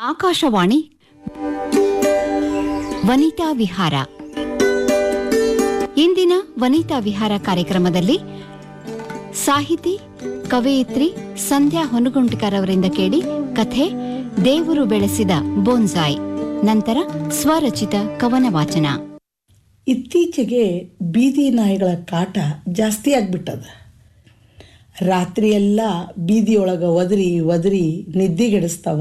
ಆಕಾಶವಾಣಿ ವನಿತಾ ವಿಹಾರ ಇಂದಿನ ವನಿತಾ ವಿಹಾರ ಕಾರ್ಯಕ್ರಮದಲ್ಲಿ ಸಾಹಿತಿ ಕವಯಿತ್ರಿ ಸಂಧ್ಯಾ ಹೊನಗುಂಟಿಕರ್ ಅವರಿಂದ ಕೇಳಿ ಕಥೆ ದೇವರು ಬೆಳೆಸಿದ ಬೋನ್ಸಾಯ್ ನಂತರ ಸ್ವರಚಿತ ಕವನ ವಾಚನ ಇತ್ತೀಚೆಗೆ ಬೀದಿ ನಾಯಿಗಳ ಕಾಟ ಜಾಸ್ತಿ ಆಗ್ಬಿಟ್ಟದ ರಾತ್ರಿಯೆಲ್ಲ ಬೀದಿಯೊಳಗೆ ಒದರಿ ಒದರಿ ನಿದ್ದೆಗೆಡಿಸ್ತಾವ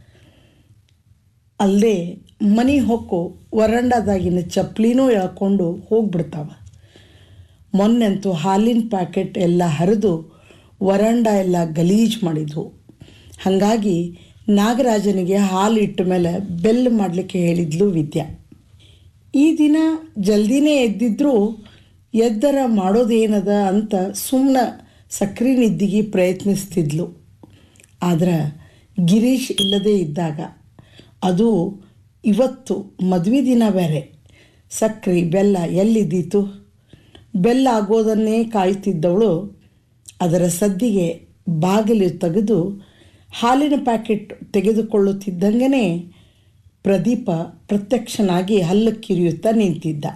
ಅಲ್ಲದೆ ಮನೆ ಹೊಕ್ಕು ವರಂಡಾದಾಗಿನ ಚಪ್ಪಲಿನೂ ಎಳ್ಕೊಂಡು ಹೋಗ್ಬಿಡ್ತಾವ ಮೊನ್ನೆಂತೂ ಹಾಲಿನ ಪ್ಯಾಕೆಟ್ ಎಲ್ಲ ಹರಿದು ವರಂಡ ಎಲ್ಲ ಗಲೀಜು ಮಾಡಿದ್ವು ಹಾಗಾಗಿ ನಾಗರಾಜನಿಗೆ ಹಾಲು ಇಟ್ಟ ಮೇಲೆ ಬೆಲ್ ಮಾಡಲಿಕ್ಕೆ ಹೇಳಿದ್ಲು ವಿದ್ಯಾ ಈ ದಿನ ಜಲ್ದಿನೇ ಎದ್ದಿದ್ರೂ ಎದ್ದರ ಮಾಡೋದೇನದ ಅಂತ ಸುಮ್ಮನೆ ಸಕ್ರೆ ನಿದ್ದಿಗೆ ಪ್ರಯತ್ನಿಸ್ತಿದ್ಲು ಆದ್ರೆ ಗಿರೀಶ್ ಇಲ್ಲದೇ ಇದ್ದಾಗ ಅದು ಇವತ್ತು ಮದುವೆ ದಿನ ಬೇರೆ ಸಕ್ರೆ ಬೆಲ್ಲ ಎಲ್ಲಿದ್ದೀತು ಬೆಲ್ಲ ಆಗೋದನ್ನೇ ಕಾಯುತ್ತಿದ್ದವಳು ಅದರ ಸದ್ದಿಗೆ ಬಾಗಿಲು ತೆಗೆದು ಹಾಲಿನ ಪ್ಯಾಕೆಟ್ ತೆಗೆದುಕೊಳ್ಳುತ್ತಿದ್ದಂಗೆ ಪ್ರದೀಪ ಪ್ರತ್ಯಕ್ಷನಾಗಿ ಹಲ್ಲು ಕಿರಿಯುತ್ತಾ ನಿಂತಿದ್ದ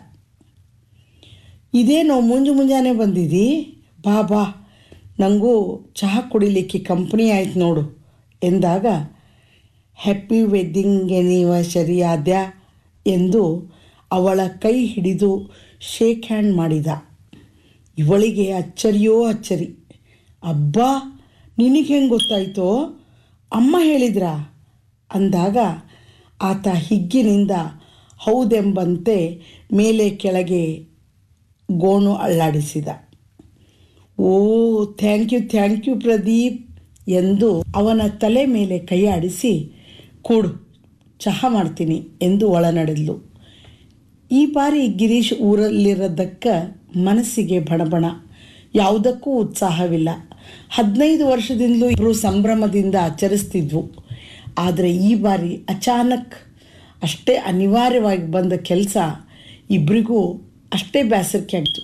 ಇದೇನೋ ಮುಂಜು ಮುಂಜಾನೆ ಬಂದಿದ್ದೀ ಬಾ ಬಾ ನನಗೂ ಚಹಾ ಕುಡಿಲಿಕ್ಕೆ ಕಂಪ್ನಿ ಆಯ್ತು ನೋಡು ಎಂದಾಗ ಹ್ಯಾಪಿ ವೆಡ್ಡಿಂಗ್ ಎನಿವರ್ಸರಿ ಆದ್ಯಾ ಎಂದು ಅವಳ ಕೈ ಹಿಡಿದು ಶೇಕ್ ಹ್ಯಾಂಡ್ ಮಾಡಿದ ಇವಳಿಗೆ ಅಚ್ಚರಿಯೋ ಅಚ್ಚರಿ ಅಬ್ಬಾ ನಿನಗೆ ಹೆಂಗೆ ಗೊತ್ತಾಯ್ತೋ ಅಮ್ಮ ಹೇಳಿದ್ರಾ ಅಂದಾಗ ಆತ ಹಿಗ್ಗಿನಿಂದ ಹೌದೆಂಬಂತೆ ಮೇಲೆ ಕೆಳಗೆ ಗೋಣು ಅಳ್ಳಾಡಿಸಿದ oh thank you thank you Pradeep ಎಂದು ಅವನ ತಲೆ ಮೇಲೆ ಕೈ ಆಡಿಸಿ ಕೂಡು ಚಹಾ ಮಾಡ್ತೀನಿ ಎಂದು ಒಳನಡೆದ್ಲು ಈ ಬಾರಿ ಗಿರೀಶ್ ಊರಲ್ಲಿರೋದಕ್ಕ ಮನಸ್ಸಿಗೆ ಬಣಬಣ ಯಾವುದಕ್ಕೂ ಉತ್ಸಾಹವಿಲ್ಲ ಹದಿನೈದು ವರ್ಷದಿಂದಲೂ ಇಬ್ಬರು ಸಂಭ್ರಮದಿಂದ ಆಚರಿಸ್ತಿದ್ವು ಆದರೆ ಈ ಬಾರಿ ಅಚಾನಕ್ ಅಷ್ಟೇ ಅನಿವಾರ್ಯವಾಗಿ ಬಂದ ಕೆಲಸ ಇಬ್ಬರಿಗೂ ಅಷ್ಟೇ ಬೇಸರಿಕೆ ಆಯಿತು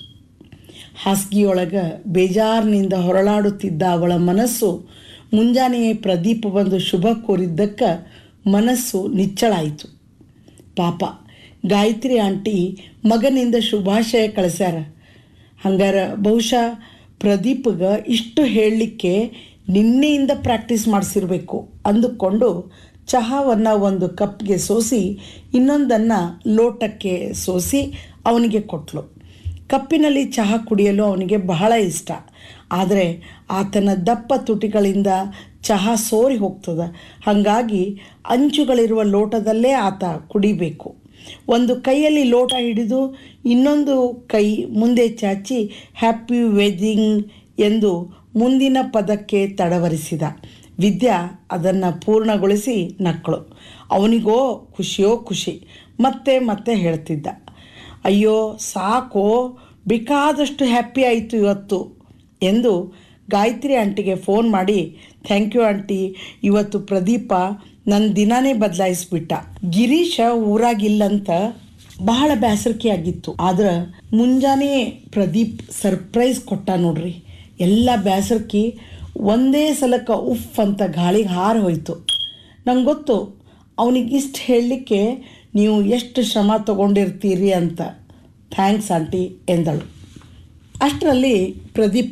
ಹಾಸಿಗೆಯೊಳಗೆ ಬೇಜಾರಿನಿಂದ ಹೊರಳಾಡುತ್ತಿದ್ದ ಅವಳ ಮನಸ್ಸು ಮುಂಜಾನೆಯೇ ಪ್ರದೀಪ ಬಂದು ಶುಭ ಕೋರಿದ್ದಕ್ಕೆ ಮನಸ್ಸು ನಿಚ್ಚಳಾಯಿತು ಪಾಪ ಗಾಯತ್ರಿ ಆಂಟಿ ಮಗನಿಂದ ಶುಭಾಶಯ ಕಳಿಸ್ಯಾರ ಹಂಗಾರ ಬಹುಶಃ ಪ್ರದೀಪ್ಗೆ ಇಷ್ಟು ಹೇಳಲಿಕ್ಕೆ ನಿನ್ನೆಯಿಂದ ಪ್ರಾಕ್ಟೀಸ್ ಮಾಡಿಸಿರಬೇಕು ಅಂದುಕೊಂಡು ಚಹಾವನ್ನು ಒಂದು ಕಪ್ಗೆ ಸೋಸಿ ಇನ್ನೊಂದನ್ನು ಲೋಟಕ್ಕೆ ಸೋಸಿ ಅವನಿಗೆ ಕೊಟ್ಟಳು ಕಪ್ಪಿನಲ್ಲಿ ಚಹಾ ಕುಡಿಯಲು ಅವನಿಗೆ ಬಹಳ ಇಷ್ಟ ಆದರೆ ಆತನ ದಪ್ಪ ತುಟಿಗಳಿಂದ ಚಹಾ ಸೋರಿ ಹೋಗ್ತದೆ ಹಾಗಾಗಿ ಅಂಚುಗಳಿರುವ ಲೋಟದಲ್ಲೇ ಆತ ಕುಡಿಬೇಕು ಒಂದು ಕೈಯಲ್ಲಿ ಲೋಟ ಹಿಡಿದು ಇನ್ನೊಂದು ಕೈ ಮುಂದೆ ಚಾಚಿ ಹ್ಯಾಪಿ ವೆಡ್ಡಿಂಗ್ ಎಂದು ಮುಂದಿನ ಪದಕ್ಕೆ ತಡವರಿಸಿದ ವಿದ್ಯಾ ಅದನ್ನು ಪೂರ್ಣಗೊಳಿಸಿ ನಕ್ಕಳು ಅವನಿಗೋ ಖುಷಿಯೋ ಖುಷಿ ಮತ್ತೆ ಮತ್ತೆ ಹೇಳ್ತಿದ್ದ ಅಯ್ಯೋ ಸಾಕೋ ಬೇಕಾದಷ್ಟು ಹ್ಯಾಪಿ ಆಯಿತು ಇವತ್ತು ಎಂದು ಗಾಯತ್ರಿ ಆಂಟಿಗೆ ಫೋನ್ ಮಾಡಿ ಥ್ಯಾಂಕ್ ಯು ಆಂಟಿ ಇವತ್ತು ಪ್ರದೀಪ ನನ್ನ ದಿನಾನೇ ಬದಲಾಯಿಸ್ಬಿಟ್ಟ ಗಿರೀಶ ಊರಾಗಿಲ್ಲಂತ ಬಹಳ ಬೇಸರಿಕೆ ಆಗಿತ್ತು ಆದ್ರೆ ಮುಂಜಾನೆ ಪ್ರದೀಪ್ ಸರ್ಪ್ರೈಸ್ ಕೊಟ್ಟ ನೋಡ್ರಿ ಎಲ್ಲ ಬೇಸರಿಕೆ ಒಂದೇ ಸಲಕ್ಕೆ ಉಫ್ ಅಂತ ಗಾಳಿಗೆ ಹಾರಿ ಹೋಯ್ತು ನಂಗೆ ಗೊತ್ತು ಅವನಿಗೆ ಇಷ್ಟು ಹೇಳಲಿಕ್ಕೆ ನೀವು ಎಷ್ಟು ಶ್ರಮ ತಗೊಂಡಿರ್ತೀರಿ ಅಂತ ಥ್ಯಾಂಕ್ಸ್ ಆಂಟಿ ಎಂದಳು ಅಷ್ಟರಲ್ಲಿ ಪ್ರದೀಪ್